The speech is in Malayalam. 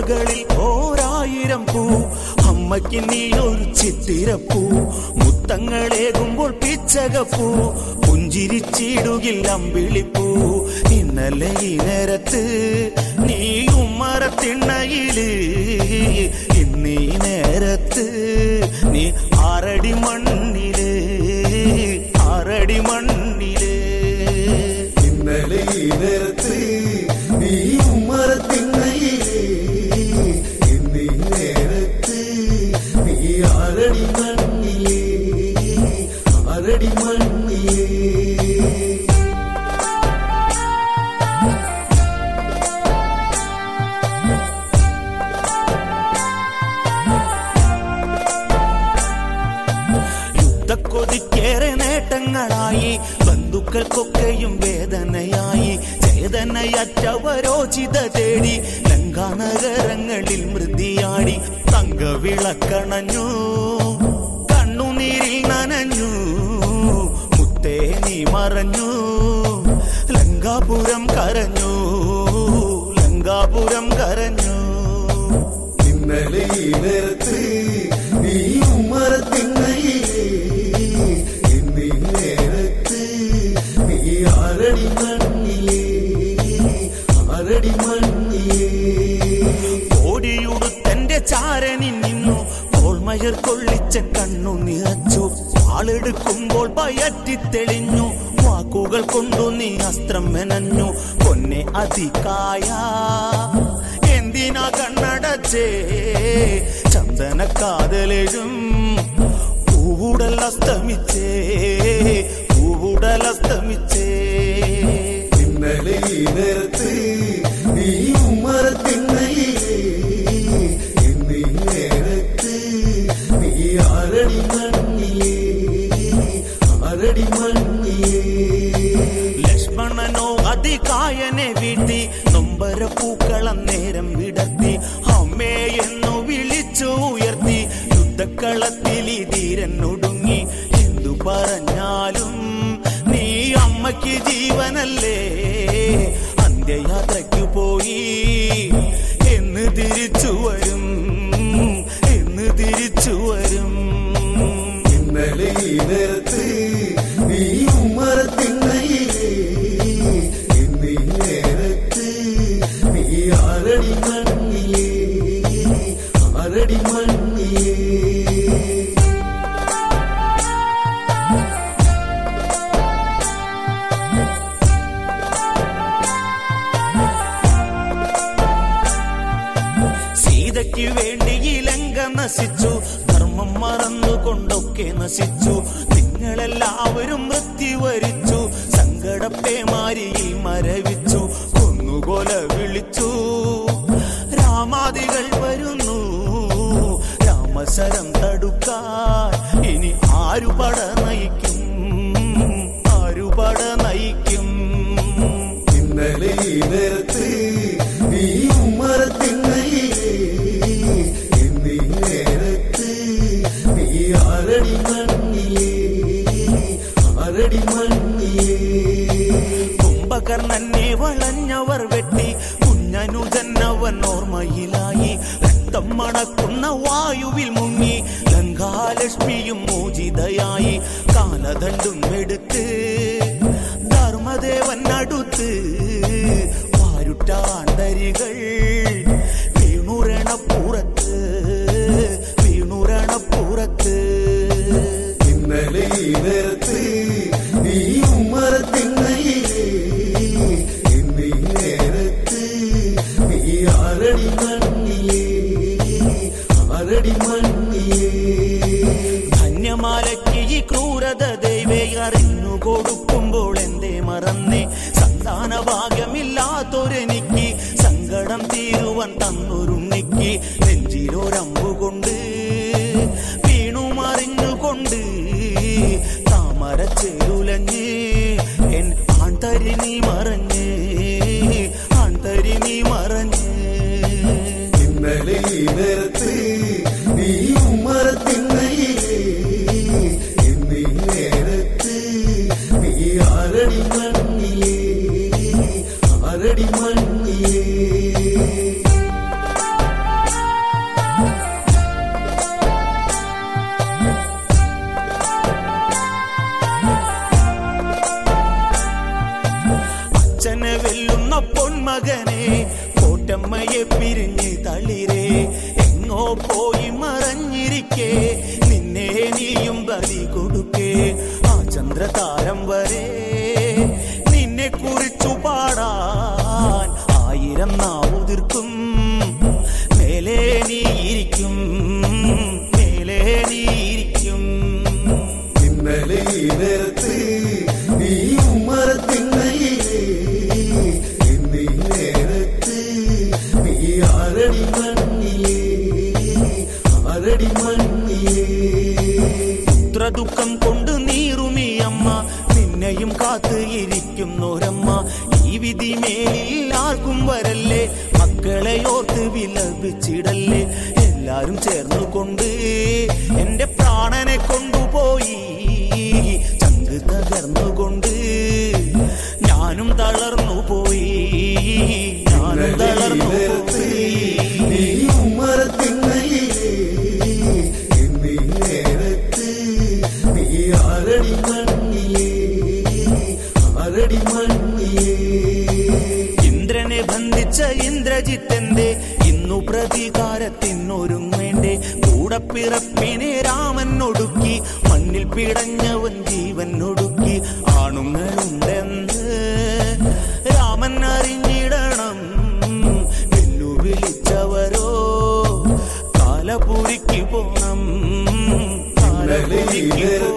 റോസുകളിൽ ഓരായിരം പൂ അമ്മയ്ക്ക് നീ ഒരു ചിത്തിരപ്പൂ മുത്തങ്ങളേകുമ്പോൾ പിച്ചകപ്പൂ പുഞ്ചിരിച്ചിടുകിൽ അമ്പിളിപ്പൂ ഇന്നലെ ഈ നേരത്ത് നീ ഉമ്മറത്തിണ്ണയില് ഇന്നീ നേരത്ത് നീ ആറടി മണ്ണില് ആറടി മണ്ണില് ഇന്നലെ ഈ നേരത്ത് നീ ഉമ്മറത്തിണ്ണയിലേ ഇന്നീ നേരത്ത് നീ ആരടി മണ്ണിലേ ആരടി മണ്ണിലേ യുദ്ധക്കൊതിക്കേറെ നേട്ടങ്ങളായി ബന്ധുക്കൾക്കൊക്കെയും വേദനയായി ചേതനയറ്റവരോചിത തേടി ലങ്കാനഗരങ്ങളിൽ മൃതിയാടി തങ്കവിളക്കണഞ്ഞു കണ്ണുനീരിൽ നനഞ്ഞു മുത്തേ നീ മറഞ്ഞു ലങ്കാപുരം കരഞ്ഞു ലങ്കാപുരം കരഞ്ഞു ഇന്നലെ ഈ നേരത്ത് നീ ഉമ്മറത്തിണ്ണയിലേ ഇന്നീ നേരത്ത് നീ ആരടി മണ്ണിലേ ആരടി മണ്ണിലേ ഓടിയുടുത്തന്റെ ചാരനിൽ നിന്നു ഓൾമയർ കൊള്ളിച്ച കണ്ണു നിറച്ചു ആളെടുക്കുമ്പോൾ പയറ്റി തെളിഞ്ഞു വാക്കുകൾ കൊണ്ടു നീ അസ്ത്രം മെനഞ്ഞു പൊന്നെ അതികായ എന്തിനാ കണ്ണടച്ചേ ചന്ദന കാതലെഴും പൂവുടൽ അസ്തമിച്ചേ പൂവുടൽ അസ്തമിച്ചേ ഇന്നലെ ഈ നേരത്ത് നീ ഉമ്മറത്തിണ്ണയിലേ ഇന്നീ നേരത്ത് നീ ആരടി മണ്ണിലേ ആരടി മണ്ണിലേ ലക്ഷ്മണനോ അതികായനെ വീട്ടി നൊമ്പര പൂക്കളം നേരം വിടർത്തി അമ്മേ എന്നു വിളിച്ചു ഉയർത്തി യുദ്ധക്കളത്തിൽ ഈ ധീരൻ ഒടുങ്ങി എന്തു പറഞ്ഞാലും നീ അമ്മയ്ക്ക് ജീവനല്ലേ അന്ത്യയാത്രയ്ക്കു പോയി എന്ന് തിരിച്ചു വരും എന്ന് തിരിച്ചു വരും ഇന്നലെ ഈ നേരത്ത് നീ ഉമ്മറത്തിണ്ണയിലേ ഇന്നീ നേരത്ത് നീ ആരടി മണ്ണിലേ ആരടി മണ്ണിലേ സീതയ്ക്ക് വേണ്ടി ഇലങ്ക നശിച്ചു ധർമ്മം മറന്നുകൊണ്ടൊക്കെ നശിച്ചു നിങ്ങളെല്ലാവരും മൃത്യു വരിച്ചു സങ്കടപ്പേമാരിയിൽ മരവിച്ചു കൊന്നുകൊല വിളിച്ചു രാമാദികൾ വരുന്നു രാമശരം തടുക്കാൻ ഇനി ആരു പട നയിക്കും ആരു പട നയിക്കും ഇന്നലെ ഈ നേരത്ത് നീ ഉമ്മറത്തിണ്ണയിലേ ഇന്നീ നേരത്ത് നീ ആരടി മണ്ണിലേ ആരടി മണ്ണിലേ കുംഭകർണനെ വളഞ്ഞവർ വെട്ടി കുഞ്ഞനുജന്നവൻ ഓർമ്മയിലായി രക്തം മണക്കുന്ന വായുവിൽ മുങ്ങി ലങ്കാലക്ഷ്മിയും മോചിതയായി കാലദണ്ഡും എടുത്ത് ധർമ്മദേവൻ അടുത്ത് വാരുട്ടാണ്ടരികൾ വീണുരണപ്പുറത്ത് വീണുരണപ്പുറത്ത് ഇന്നലെ ഈ നേരത്ത് നീ ഉമ്മറത്തിണ്ണയിലേ ഇന്നീ നേരത്ത് നീ ആരടി മണ്ണിലേ ആരടി മണ്ണിലേ ധന്യമാലയ്ക്ക് ഈ ക്രൂരത ദൈവേ അറിഞ്ഞു കൊടുക്കുമ്പോൾ എന്തേ മറന്നേ സന്താന ഭാഗ്യമില്ലാത്തൊരെനിക്ക് സങ്കടം തീരുവാൻ തന്നൊരുണ്ണിക്ക് നെഞ്ചിലൊരമ്പുകൊണ്ട് വീണു മറിഞ്ഞുകൊണ്ട് താമര ചേരുലഞ്ഞ് എൻ ആൺതരിണി മറഞ്ഞ് ആൺതരിണി മറഞ്ഞ് ഇന്നലെ ഈ നേരത്ത് നീ ഉമ്മറത്തിണ്ണയിലേ ഇന്നീ നേരത്ത് നീ ആരടി മണ്ണിലേ ആരടി മണ്ണിലേ പോറ്റച്ഛനെ വെല്ലുന്ന പൊന്മകനെ കോട്ടമ്മയെ പിരിഞ്ഞ് തളിരേ എങ്ങോ പോയി മറഞ്ഞിരിക്കേ നിന്നെ നീയും ബലി കൊടുക്കേ ആ ചന്ദ്രതാരം വരെ നിന്നെ കുറിച്ചു പാടാൻ ആയിരം നാവുതിർക്കും മേലെ നീ ഇരിക്കും മേലെ നീ ഇരിക്കും ഇന്നലെ ഈ നേരത്ത് നീ ഉമ്മറത്തിന്നയിലേ ഇന്നീ നേരത്ത് നീ ആരടി മണ്ണിലേ ആരടി മണ്ണിലേ പുത്ര ദുഃഖം കൊണ്ട് നീറുമീ അമ്മ നിന്നെയും കാത്ത് ഇരിക്കുന്നൊരമ്മ ഈ വിധി മേലിൽ ആർക്കും വരല്ലേ മക്കളെ ഓർത്ത് വിലപിച്ചിടല്ലേ എല്ലാരും ചേർന്നുകൊണ്ട് എന്റെ പ്രാണനെ കൊണ്ടുപോയി ചങ്ക് തകർന്നുകൊണ്ട് ഞാനും തളർന്നു പോയി ഞാനും തളർന്നു പോയി നീ ഉമ്മറത്തിന്നയിലേ ഇന്നീ നേരത്ത് നീ ആരടി മണ്ണിലേ ആരടി മണ്ണിലേ ഇന്ദ്രനെ ബന്ധിച്ച ഇന്ദ്രജിത്തന്റെ ഇന്നു പ്രതികാരത്തിനൊരുങ്ങേണ്ടേ കൂടപ്പിറപ്പിനെ രാമൻ ഒടുക്കി മണ്ണിൽ പിടഞ്ഞവൻ ജീവൻ ഒടുക്കി ആണുങ്ങളുണ്ടെന്ന് രാമൻ അറിഞ്ഞിടണം വെല്ലുവിളിച്ചവരോ കാലപുരിക്ക് പോണം കാലപുരിക്ക്